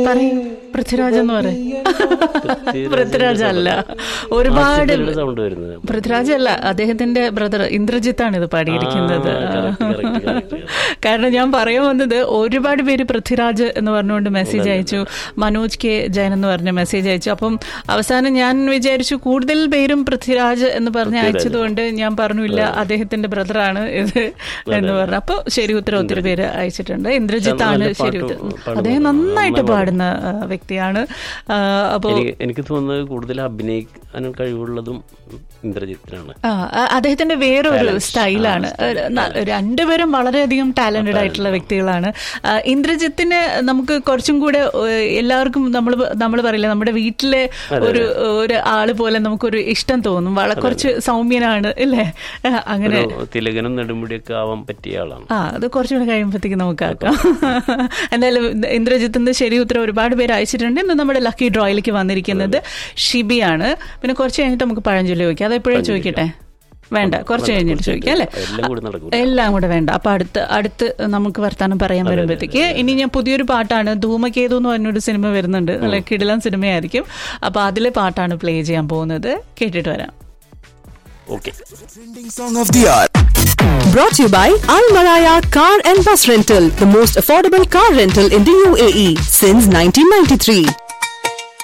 പറയും പൃഥ്വിരാജ് എന്ന് പറയും പൃഥ്വിരാജ് അല്ല ഒരുപാട് സൗണ്ട് വരുന്നത് പൃഥ്വിരാജ് അല്ല അദ്ദേഹത്തിന്റെ ബ്രദർ ഇന്ദ്രജിത്ത് ആണ് ഇത് പാടിയിരിക്കുന്നത് ആ, correct, correct, correct. കാരണം ഞാൻ പറയാൻ വന്നത് ഒരുപാട് പേര് പൃഥ്വിരാജ് എന്ന് പറഞ്ഞുകൊണ്ട് മെസ്സേജ് അയച്ചു മനോജ് കെ ജയൻ എന്ന് പറഞ്ഞ മെസ്സേജ് അയച്ചു അപ്പം അവസാനം ഞാൻ വിചാരിച്ചു കൂടുതൽ പേരും പൃഥ്വിരാജ് എന്ന് പറഞ്ഞ് അയച്ചതുകൊണ്ട് ഞാൻ പറഞ്ഞു ഇല്ല അദ്ദേഹത്തിന്റെ ബ്രദറാണ് ഇത് എന്ന് പറഞ്ഞു അപ്പൊ ശരി ഉത്തരം ഒത്തിരി പേര് അയച്ചിട്ടുണ്ട് ഇന്ദ്രജിത്ത് ആണ് നല്ല ശരി പാട്ട് ഉത്തരം പാടുന്ന അദ്ദേഹം ആളാണ്. നന്നായിട്ട് നന്നായി പാടുന്ന ആ, വ്യക്തിയാണ് ആ, അപ്പോ എനിക്ക് എനിക്ക് തോന്നുന്നത് കൂടുതൽ അഭിനയിക്കാനും കഴിവുള്ളതും ഇന്ദ്രജിത്തിനാണ് ആ, ആ- അദ്ദേഹത്തിന്റെ വേറൊരു സ്റ്റൈലാണ് ഒരു ന- രണ്ടുപേരും വളരെയധികം ടാലന്റഡ് ആയിട്ടുള്ള വ്യക്തികളാണ് ആ, ഇന്ദ്രജിത്തിന് നമുക്ക് കുറച്ചും കൂടെ ഏഹ്, എല്ലാവർക്കും നമ്മൾ നമ്മൾ പറയില്ല നമ്മുടെ വീട്ടിലെ ഒരു ഒരു ആള് പോലെ നമുക്കൊരു ഇഷ്ടം തോന്നും വളരെ കുറച്ച് സൗമ്യനാണ് ഇല്ലേ ആ, അങ്ങനെ ഒരു തിലകനും നെടുമുടിയൊക്കെ ആവാൻ പറ്റിയ ആളാണ് ആ അത് കുറച്ചുകൂടെ കഴിയുമ്പോഴത്തേക്ക് നമുക്ക് ആക്കാം എന്തായാലും ഇന്ദ്രജിത്തിന്റെ ശരി ഉത്തരം ഒരുപാട് പേര് അയച്ചിട്ടുണ്ട് ഇന്ന് നമ്മുടെ ലക്കി ഡ്രോയിലേക്ക് വന്നിരിക്കുന്നത് ഷിബിയാണ് പിന്നെ കുറച്ച് കഴിഞ്ഞിട്ട് നമുക്ക് പഴഞ്ചൊല്ലി ചോദിക്കാം അത് എപ്പോഴും ചോദിക്കട്ടെ വേണ്ട കുറച്ച് കഴിഞ്ഞിട്ട് ചോദിക്കാം അല്ലേ എല്ലാം കൂടി നടക്കും എല്ലാം കൂടെ വേണ്ട അപ്പൊ അടുത്ത് അടുത്ത് നമുക്ക് വർത്താനം പറയാൻ വരുമ്പോഴത്തേക്ക് ഇനി ഞാൻ പുതിയൊരു പാട്ടാണ് ധൂമകേതു എന്ന് പറഞ്ഞൊരു സിനിമ വരുന്നുണ്ട് നല്ല കിടിലൻ സിനിമയായിരിക്കും അപ്പൊ അതിലെ പാട്ടാണ് പ്ലേ ചെയ്യാൻ പോകുന്നത് കേട്ടിട്ട് വരാം okay Trending song of the hour. Brought to you by Al Maraya Car and Bus Rental, the most affordable car rental in the UAE since 1993.